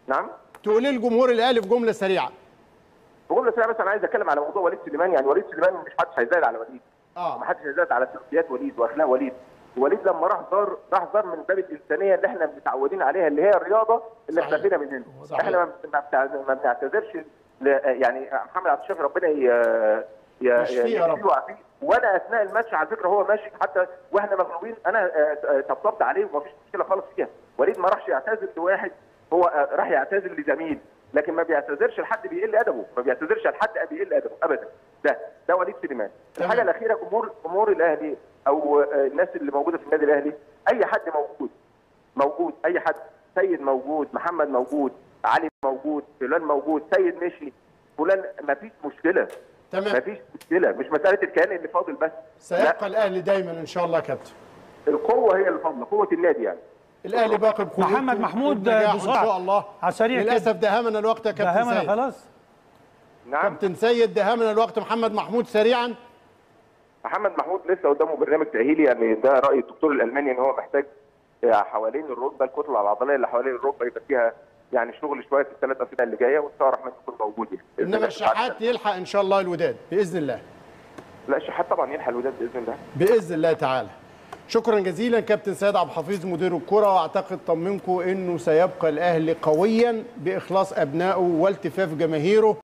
نعم تقول ايه لجمهور الاهلي في جمله سريعه بقول بس انا عايز اتكلم على موضوع وليد سليمان يعني وليد سليمان مش حدش هيزايد على وليد اه ما حدش هيزايد على سلوكيات وليد واخلاق وليد وليد لما راح زار راح زار من باب الانسانيه اللي احنا متعودين عليها اللي هي الرياضه اللي صحيح. احنا فينا منها صحيح. احنا ما بن- ما بتع- ما بنعتذرش ل- يعني محمد عبد الشافي ربنا ي... ي... يشفيه يا رب. يشفيه ويعافيه. وانا اثناء الماتش على فكره هو ماشي حتى واحنا مغلوبين انا آه، آه، طبطبت عليه ومفيش مشكله خالص فيها وليد ما راحش يعتذر لواحد هو آه، راح يعتذر لزميل لكن ما بيعتذرش لحد بيقل ادبه ما بيعتذرش لحد بيقل ادبه ابدا ده ده وليد سليمان تمام. الحاجه الاخيره جمهور جمهور الاهلي او آه، الناس اللي موجوده في النادي الاهلي اي حد موجود موجود اي حد سيد موجود محمد موجود علي موجود فلان موجود سيد مشي فلان ما فيش مشكله ما تمام فيش مشكله مش مساله الكيان اللي فاضل بس سيبقى الاهلي دايما ان شاء الله يا كابتن القوه هي اللي فاضله قوه النادي يعني الاهلي باقي بقوته محمد محمود وبنجاحه ان بسرعة. شاء الله على السريع كده. للاسف دهمنا الوقت يا كابتن دهمنا سيد خلاص نعم كابتن سيد دهمنا الوقت محمد محمود سريعا محمد محمود لسه قدامه برنامج تاهيلي يعني ده راي الدكتور الالماني ان هو محتاج حوالين الركبه الكتله العضليه اللي حوالين الركبه يبقى فيها يعني شغل شويه في الثلاث اسابيع اللي جايه وان شاء الله الرحمن يكون موجود يعني بإذن انما الله. الشحات يلحق ان شاء الله الوداد باذن الله لا الشحات طبعا يلحق الوداد باذن الله باذن الله تعالى شكرا جزيلا كابتن سيد عبد الحفيظ مدير الكره واعتقد طمنكم انه سيبقى الاهلي قويا باخلاص ابنائه والتفاف جماهيره